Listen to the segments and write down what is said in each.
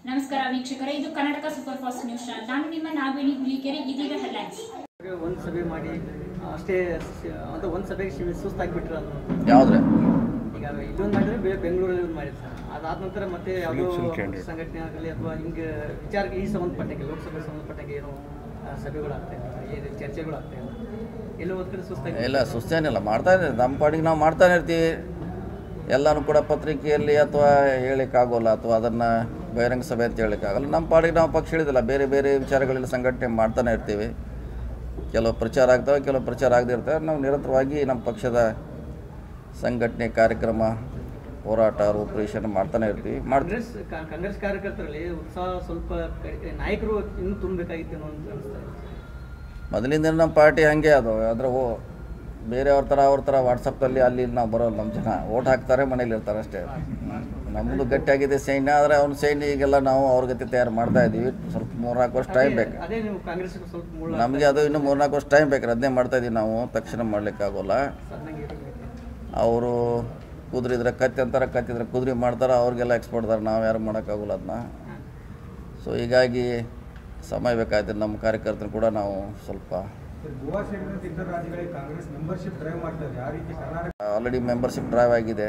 ನಮಸ್ಕಾರ ವೀಕ್ಷಕರೇ ಇದು Karnataka super fast news channel ನಾನು ನಿಮ್ಮ ನಾಗವೇಣಿ ಹುಲಿಕೆರೆ ಇದೀಗ ಹೆಡ್ಲೈನ್ಸ್ ಒಂದು ಸಭೆ ಮಾಡಿ ಅಷ್ಟೇ ಸ- ಅಂತ ಒಂದು ಸಭೆಗೆ ಶಿವ ಸುಸ್ತಾಗಿಬಿಟ್ರೆ ಅದು ಯಾವುದ್ರೆ ಈಗ ಇದೊಂದು ಮಾಡಿದ್ರೆ ಬೆ- ಬೆಂಗಳೂರಲ್ಲಿ ಒಂದು ಮಾಡಿದ್ರು ಸರ್ ಅದಾದ ನಂತರ ಮತ್ತೆ ಯಾವುದೋ ಸಂಘಟನೆ ಆಗಲಿ ಅಥವಾ ಹಿಂಗೆ ವಿಚಾರಕ್ಕೆ ಈ ಸಂಬಂಧಪಟ್ಟಂಗೆ ಲೋಕಸಭೆ ಸಂಬಂಧಪಟ್ಟಂಗೆ ಏನೋ ಆ, ಸಭೆಗಳಾಗ್ತಾ ಇಲ್ಲ ಏನು ಚರ್ಚೆಗಳಾಗ್ತಾ ಇಲ್ಲ ಎಲ್ಲೋ ಒಂದು ಕಡೆ ಸುಸ್ತಾಗಿ ಇಲ್ಲ ಸುಸ್ತೇನಿಲ್ಲ ಮಾಡ್ತಾ ಇದ್ದೀವಿ ನಮ್ಮ ಪಾಡಿಗೆ ನಾವು ಮಾಡ್ತಾನೆ ಇರ್ತೀವಿ ಎಲ್ಲನೂ ಕೂಡ ಪತ್ರಿಕೆಯಲ್ಲಿ ಅಥವಾ ಹೇಳಲಿಕ್ಕಾಗೋಲ್ಲ ಅಥವಾ ಅದನ್ನು ಬಹಿರಂಗ ಸಭೆ ಅಂತ ಹೇಳಲಿಕ್ಕಾಗಲ್ಲ ನಮ್ಮ ಪಾಡಿಗೆ ನಾವು ಪಕ್ಷ ಹೇಳಿದಿಲ್ಲ ಬೇರೆ ಬೇರೆ ವಿಚಾರಗಳಲ್ಲಿ ಸಂಘಟನೆ ಮಾಡ್ತಾನೆ ಇರ್ತೀವಿ ಕೆಲವು ಪ್ರಚಾರ ಆಗ್ತವೆ ಕೆಲವು ಪ್ರಚಾರ ಆಗದೇ ಇರ್ತವೆ ನಾವು ನಿರಂತರವಾಗಿ ನಮ್ಮ ಪಕ್ಷದ ಸಂಘಟನೆ ಕಾರ್ಯಕ್ರಮ ಹೋರಾಟ ರೂಪುರೇಷಣೆ ಮಾಡ್ತಾನೆ ಇರ್ತೀವಿ ಮಾಡ್ತೀವಿ ಕಾಂಗ್ರೆಸ್ ಕಾ- ಕಾಂಗ್ರೆಸ್ ಕಾರ್ಯಕರ್ತರಲ್ಲಿ ಉತ್ಸಾಹ ಸ್ವಲ್ಪ ಕಡಿ- ನಾಯಕರು ಇನ್ನೂ ತುಂಬಬೇಕಾಗಿತ್ತೇನೋ ಅಂತ ಅನಿಸ್ತಾ ಇದೆ ಮೊದಲಿಂದ ನಮ್ಮ ಪಾರ್ಟಿ ಹಾಗೆ ಅದು ಆದರೆ ಓ ಬೇರೆಯವ್ರ ಥರ ಅವ್ರ ಥರ ವಾಟ್ಸಪ್ಪಲ್ಲಿ ಅಲ್ಲಿ ಇಲ್ಲಿ ನಾವು ಬರೋಲ್ಲ ನಮ್ಮ ಜನ ಓಟ್ ಹಾಕ್ತಾರೆ ಮನೇಲಿ ಇರ್ತಾರೆ ಅಷ್ಟೇ ನಮ್ಮದು ಗಟ್ಟಿಯಾಗಿದೆ ಸೈನ್ಯ ಆದರೆ ಅವ್ನ ಸೈನ್ಯ ಈಗೆಲ್ಲ ನಾವು ಅವ್ರ ಗತಿ ತಯಾರು ಮಾಡ್ತಾ ಇದ್ದೀವಿ ಸ್ವಲ್ಪ ಮೂರ್ನಾಲ್ಕು ವರ್ಷ ಟೈಮ್ ಬೇಕು ಅದೇ ನೀವು ಕಾಂಗ್ರೆಸ್ ಸ್ವಲ್ಪ ಮುಳ್ಳು ನಮಗೆ ಅದು ಇನ್ನೂ ಮೂರ್ನಾಲ್ಕು ವರ್ಷ ಟೈಮ್ ಬೇಕು ಅದನ್ನೇ ಮಾಡ್ತಾ ಇದ್ದೀವಿ ನಾವು ತಕ್ಷಣ ಮಾಡಲಿಕ್ಕಾಗೋಲ್ಲ ಸಣ್ಣಗೆ ಇರಬೇಕು ಅವರು ಕುದುರಿದ್ರೆ ಕತ್ತಿ ಅಂತಾರೆ ಕತ್ತಿದ್ರೆ ಕುದುರೆ ಮಾಡ್ತಾರೆ ಅವ್ರಿಗೆಲ್ಲ ಎಕ್ಸ್ಪೋರ್ಟ್ತಾರೆ ನಾವು ಯಾರು ಮಾಡೋಕ್ಕಾಗೋಲ್ಲ ಅದನ್ನ ಸೊ ಹೀಗಾಗಿ ಸಮಯ ಬೇಕಾಯ್ತು ನಮ್ಮ ಕಾರ್ಯಕರ್ತರು ಕೂಡ ನಾವು ಸ್ವಲ್ಪ ಗೋವಾ ಸೇರಿದಂತೆ ಇತರ ರಾಜ್ಯಗಳಿಗೆ ಕಾಂಗ್ರೆಸ್ ಮೆಂಬರ್ಶಿಪ್ ಡ್ರೈವ್ ಮಾಡ್ತಾರೆ ಯಾವ ರೀತಿ ಕರ್ನಾಟಕ ಆಲ್ರೆಡಿ ಮೆಂಬರ್ಶಿಪ್ ಡ್ರೈವ್ ಆಗಿದೆ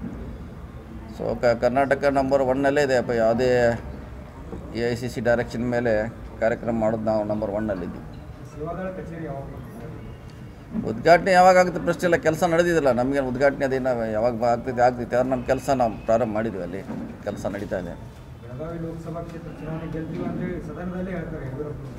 ಸೊ ಕ ಕರ್ನಾಟಕ ನಂಬರ್ ಒನ್ನಲ್ಲೇ ಇದೆ ಅಪ್ಪ ಯಾವುದೇ A I C C direction ಮೇಲೆ ಕಾರ್ಯಕ್ರಮ ಮಾಡೋದು ನಾವು ನಂಬರ್ ಒನ್ನಲ್ಲಿದ್ದೀವಿ ಸೇವಾದಳ ಕಚೇರಿ ಯಾವಾಗ ಉದ್ಘಾಟನೆ ಯಾವಾಗ ಆಗುತ್ತೆ ಪ್ರಶ್ನೆ ಇಲ್ಲ ಕೆಲಸ ನಡೆದಿದ್ದಿಲ್ಲ ನಮಗೆ ಉದ್ಘಾಟನೆ ಅದೇನು ಯಾವಾಗ ಆಗ್ತೈತೆ ಆಗ್ತೈತೆ ಅದು ನಮ್ಮ ಕೆಲಸ ನಾವು ಪ್ರಾರಂಭ ಮಾಡಿದ್ವಿ ಅಲ್ಲಿ ಕೆಲಸ ನಡೀತಾ ಇದೆ ಬೆಳಗಾವಿ ಲೋಕಸಭಾ ಕ್ಷೇತ್ರ ಚುನಾವಣೆ ಗೆಲ್ತೀವಿ ಅಂತ ಹೇಳಿ ಸದನದಲ್ಲೇ ಹೇಳ್ತಾರೆ ಯಡಿಯೂರಪ್ಪ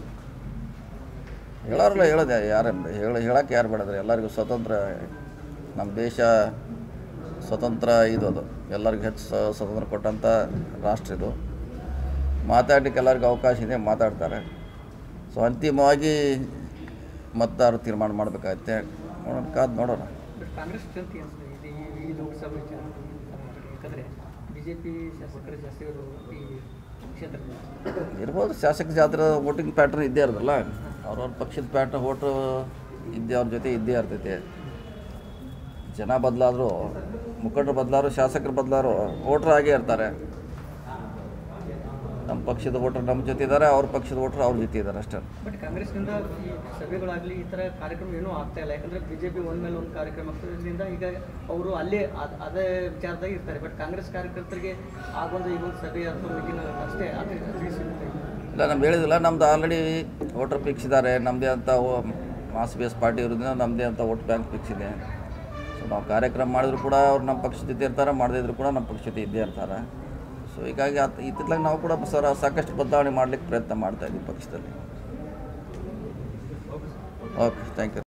ಹೇಳೋರಲ್ಲ ಹೇಳೋದೆ ಯಾರು ಹೇಳ ಹೇಳಕ್ಕೆ ಯಾರು ಬೇಡದ್ರೆ ಎಲ್ಲರಿಗೂ ಸ್ವತಂತ್ರ ನಮ್ಮ ದೇಶ ಸ್ವತಂತ್ರ ಇದು ಅದು ಎಲ್ಲರಿಗೂ ಹೆಚ್ಚು ಸ- ಸ್ವತಂತ್ರ ಕೊಟ್ಟಂಥ ರಾಷ್ಟ್ರ ಇದು ಮಾತಾಡಲಿಕ್ಕೆ ಎಲ್ಲರಿಗೂ ಅವಕಾಶ ಇದೆ ಮಾತಾಡ್ತಾರೆ ಸೊ ಅಂತಿಮವಾಗಿ ಮತದಾರರು ತೀರ್ಮಾನ ಮಾಡಬೇಕಾಗತ್ತೆ ನೋಡೋಣ ಕಾದು ನೋಡೋಣ ಬಟ್ ಕಾಂಗ್ರೆಸ್ ಸ್ಟ್ರೆಂತ್ ಅನಿಸ್ತದೆ ಇದು ಈ- ಈ ಲೋಕಸಭೆ ವಿಚಾರ ಯಾಕಂದರೆ ಬಿ ಜೆ ಪಿ ಶಾಸಕರು ಜಾಸ್ತಿ ಇವರು ಈ ಕ್ಷೇತ್ರದಲ್ಲಿ ಇರ್ಬೋದು ಶಾಸಕ ಜಾತ್ರೆ ವೋಟಿಂಗ್ ಪ್ಯಾಟ್ರನ್ ಇದ್ದೇ ಇರೋದಲ್ಲ ಅವ್ರವ್ರ ಪಕ್ಷದ ಪ್ಯಾಟ್ರನ್ ವೋಟು ಇದ್ದೇ ಅವ್ರ ಜೊತೆ ಇದ್ದೇ ಇರ್ತೈತೆ ಜನ ಬದಲಾದರೂ ಮುಖಂಡರು ಬದಲಾದ್ರು ಶಾಸಕರು ಬದಲಾದ್ರು ವೋಟ್ರ್ ಆಗೇ ಇರ್ತಾರೆ ನಮ್ಮ ಪಕ್ಷದ ವೋಟ್ರ್ ನಮ್ಮ ಜೊತೆ ಇದ್ದಾರೆ ಅವ್ರ ಪಕ್ಷದ ವೋಟ್ರ್ ಅವ್ರ ಜೊತೆ ಇದ್ದಾರೆ ಅಷ್ಟೇ ಬಟ್ ಕಾಂಗ್ರೆಸ್ನಿಂದ ಈ ಸಭೆಗಳಾಗಲಿ ಈ ಥರ ಕಾರ್ಯಕ್ರಮ ಏನೂ ಆಗ್ತಾ ಇಲ್ಲ ಯಾಕಂದರೆ ಬಿ ಜೆ ಪಿ ಒಂದ ಮೇಲೆ ಒಂದು ಕಾರ್ಯಕ್ರಮ ಆಗ್ತದ್ರಿಂದ ಈಗ ಅವರು ಅಲ್ಲೇ ಅದ್- ಅದೇ ವಿಚಾರದಾಗ ಇರ್ತಾರೆ ಬಟ್ ಕಾಂಗ್ರೆಸ್ ಕಾರ್ಯಕರ್ತರಿಗೆ ಆಗೊಂದು ಈಗೊಂದು ಸಭೆ ಅಥವಾ ಮೀಟಿಂಗ್ ಅಷ್ಟೇ ಅದು ಅದು ಸಿಗುತ್ತೆ ಇಲ್ಲ ನಮ್ಗೆ ಹೇಳಿದಿಲ್ಲ ನಮ್ದು ಆಲ್ರೆಡಿ ವೋಟರ್ ಫಿಕ್ಸ್ ಇದ್ದಾರೆ ನಮ್ಮದೇ ಅಂತ ಮಾಸ್ ಬೇಸ್ ಪಾರ್ಟಿ ಇರೋದ್ರಿಂದ ನಮ್ಮದೇ ಅಂತ ವೋಟ್ ಬ್ಯಾಂಕ್ ಫಿಕ್ಸ್ ಇದೆ ಸೊ ನಾವು ಕಾರ್ಯಕ್ರಮ ಮಾಡಿದ್ರು ಕೂಡ ಅವ್ರು ನಮ್ಮ ಪಕ್ಷದ ಜೊತೆ ಇರ್ತಾರೆ ಮಾಡದೇ ಇದ್ರು ಕೂಡ ನಮ್ಮ ಪಕ್ಷದ ಜೊತೆ ಇದ್ದೇ ಇರ್ತಾರೆ ಸೊ ಹೀಗಾಗಿ ಅತ್ ಇತ್ತಿತ್ತಲಾಗ ನಾವು ಕೂಡ ಸರ ಸಾಕಷ್ಟು ಬದಲಾವಣೆ ಮಾಡಲಿಕ್ಕೆ ಪ್ರಯತ್ನ ಮಾಡ್ತಾ ಇದ್ದೀವಿ ಪಕ್ಷದಲ್ಲಿ ಓಕೆ ಥ್ಯಾಂಕ್ ಯು